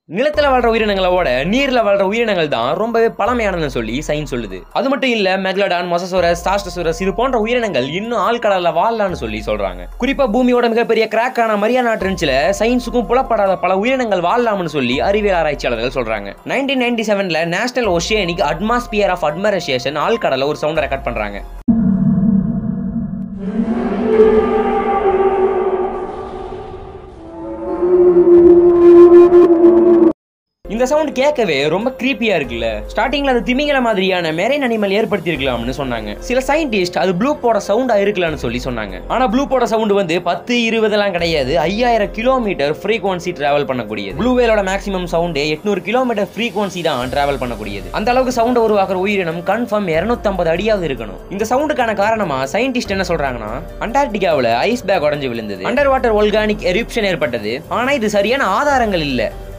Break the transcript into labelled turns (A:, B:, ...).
A: நிலத்துல வாழ்ற உயிரினங்களோட நீர்ல வாழ்ற உயிரினங்கள் தான் ரொம்பவே பழமையானதுன்னு சொல்லி சயின்ஸ் சொல்லுது அது மட்டும் இல்ல மெக்லடான் மொசசோரஸ் ஸ்டாஸ்டசோரஸ் இது போன்ற உயிரினங்கள் இன்னும் ஆழ்கடல்ல வாழலாம்னு சொல்லி சொல்றாங்க குறிப்பா பூமியோட மிகப்பெரிய கிராக்கான மரியானா ட்ரென்ச்ல சயின்ஸுக்கும் புலப்படாத பல உயிரினங்கள் வாழலாம்னு சொல்லி அறிவியல் ஆராய்ச்சியாளர்கள் சொல்றாங்க நைன்டீன் நைன்டி செவன்ல national oceanic atmosphere of administration ஆழ்கடல ஒரு சவுண்ட் ரெக்கார்ட் பண்றாங்க இந்த சவுண்ட் கேட்கவே ரொம்ப கிரீப்பியா இருக்குல்ல ஸ்டார்டிங்ல அது திமிங்கல மாதிரியான மெரைன் அனிமல் ஏற்படுத்தி இருக்கலாம்னு சொன்னாங்க சில சயின்டிஸ்ட் அது ப்ளூ போட சவுண்டா இருக்கலாம்னு சொல்லி சொன்னாங்க ஆனா ப்ளூ போட சவுண்ட் வந்து பத்து இருபதெல்லாம் கிடையாது ஐயாயிரம் கிலோமீட்டர் ஃப்ரீக்வன்சி டிராவல் பண்ணக்கூடியது ப்ளூ வேலோட மேக்ஸிமம் சவுண்டே எட்நூறு கிலோமீட்டர் ஃப்ரீக்வன்சி தான் டிராவல் பண்ணக்கூடியது அந்த அளவுக்கு சவுண்ட் உருவாக்குற உயிரினம் கன்ஃபார்ம் 250 அடியாவது இருக்கணும் இந்த சவுண்டுக்கான காரணமா சயின்டிஸ்ட் என்ன சொல்றாங்கன்னா அண்டார்டிகாவுல ஐஸ் பேக் உடஞ்சு விழுந்தது அண்டர் வாட்டர் ஒல்கானிக் எரிப்ஷன் ஏற்பட்டது ஆனா இது சரியான ஆதாரங்கள் இல்ல